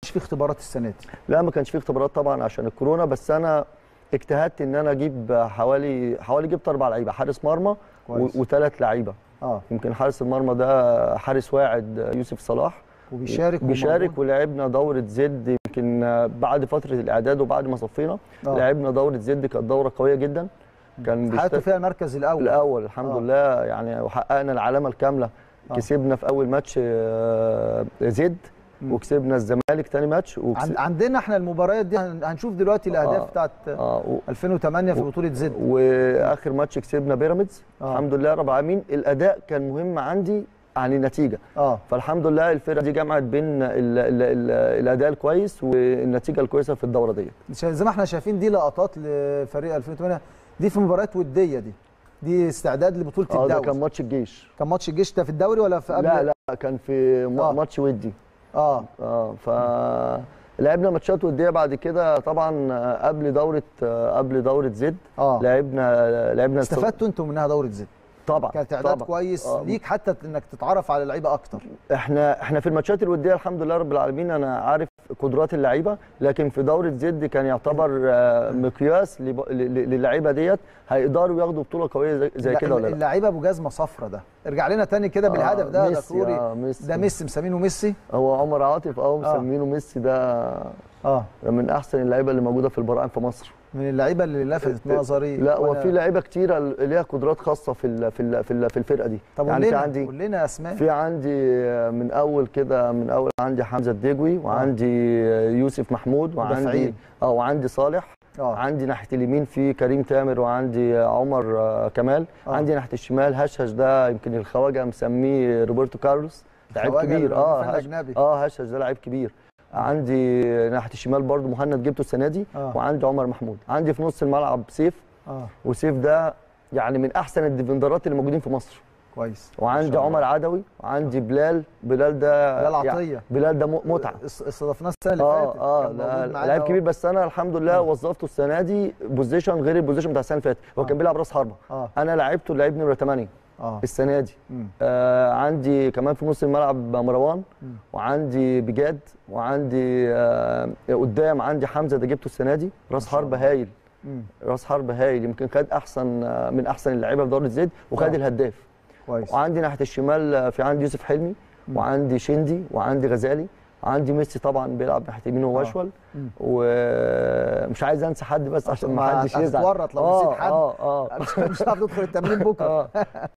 كانش في اختبارات السنه دي لا ما كانش فيه اختبارات طبعا عشان الكورونا بس انا اجتهدت ان انا اجيب حوالي حوالي جبت اربع لعيبه حارس مرمى كويس. وثلاث لعيبه اه يمكن حارس المرمى ده حارس واعد يوسف صلاح وبيشارك بيشارك وموجود. ولعبنا دوره زد يمكن بعد فتره الاعداد وبعد ما صفينا آه. لعبنا دوره زد كانت دوره قويه جدا كان حققتوا بيشتغل فيها المركز الاول الاول الحمد آه. لله يعني وحققنا العلامه الكامله آه. كسبنا في اول ماتش آه، زد مم. وكسبنا الزمالك ثاني ماتش وكسب... عن- عندنا احنا المباريات دي هن- هنشوف دلوقتي الاهداف آه. بتاعت اه و... 2008 في بطوله زد واخر ماتش كسبنا بيراميدز آه. الحمد لله رب العالمين الاداء كان مهم عندي عن النتيجه اه فالحمد لله الفرقه دي جمعت بين ال ال ال الاداء الكويس والنتيجه الكويسه في الدوره ديت مش زي ما احنا شايفين دي لقطات لفريق 2008 دي في مباريات وديه دي دي استعداد لبطوله اه ده الدوري كان ماتش الجيش كان ماتش الجيش ده في الدوري ولا في قبل لا لا كان في م- آه. ماتش ودي اه اه ف لعبنا ماتشات وديه بعد كده طبعا آه، قبل دوره آه، قبل دوره زد اه لعبنا لعبنا السو- استفدتوا انتوا منها دوره زد طبعا كانت اعداد طبعا. كويس آه. ليك حتى انك تتعرف على اللعيبه اكتر احنا احنا في الماتشات الوديه الحمد لله رب العالمين انا عارف قدرات اللعيبه لكن في دوره زد كان يعتبر آه، مقياس لب- ل- ل- للعيبه ديت هيقدروا ياخدوا بطوله قويه زي, زي الل- كده ولا لا اللعيبه ابو جزمه صفرة ده ارجع لنا تاني كده بالهدف آه، ده ده ميسي، سوري آه، ميسي. ده ميسي مسمينه ميسي هو عمر عاطف اه آه. مسمينه ميسي ده اه من احسن اللعيبه اللي موجوده في البراعم في مصر من اللعيبه اللي لفتت نظري لا هو وأنا- في لعيبه كتيره ليها قدرات خاصه في ال في ال في, ال في الفرقه دي طب يعني قول في لنا عندي قول لنا اسماء في عندي من اول كده من اول عندي حمزه الدجوي وعندي يوسف محمود وعندي مدافعين. اه وعندي صالح اه عندي ناحيه اليمين في كريم تامر وعندي عمر آه، كمال آه. عندي ناحيه الشمال هشهش ده يمكن الخواجه مسميه روبرتو كارلوس لعيب الخواجة كبير اه الفنان هش- الأجنبي. اه هشهش ده لعيب كبير عندي ناحيه الشمال برضو مهند جبته السنه دي آه. وعندي عمر محمود عندي في نص الملعب سيف اه وسيف ده يعني من احسن الديفندرات اللي موجودين في مصر كويس وعندي ما شاء الله. عمر عدوي وعندي بلال بلال ده بلال يعني عطية. بلال ده م- متعه اس- استضفناه السنه اللي اه فاتت اه كان موجود لا- معانا لعيب أهو. كبير بس انا الحمد لله وظفته السنه دي بوزيشن غير البوزيشن بتاع السنه اللي فاتت هو آه. كان بيلعب راس حربه اه انا لعبته لعيب نمره 8 اه السنه دي مم. آه عندي كمان في نص الملعب مروان مم. وعندي بجاد وعندي آه قدام عندي حمزه ده جبته السنه دي راس ما شاء حربه الله. هايل مم. راس حربه هايل يمكن خد احسن آه، من احسن اللعيبه في دوره زد وخد آه. الهداف كويس وعندي ناحيه الشمال آه، في عندي يوسف حلمي مم. وعندي شندي وعندي غزالي وعندي ميسي طبعا بيلعب ناحيه يمينه آه. واشول مم. ومش عايز انسى حد بس عشان ما ما حدش يزعل هتتورط لو آه، نسيت حد. اه اه مش مش هتعرف تدخل التمرين بكره اه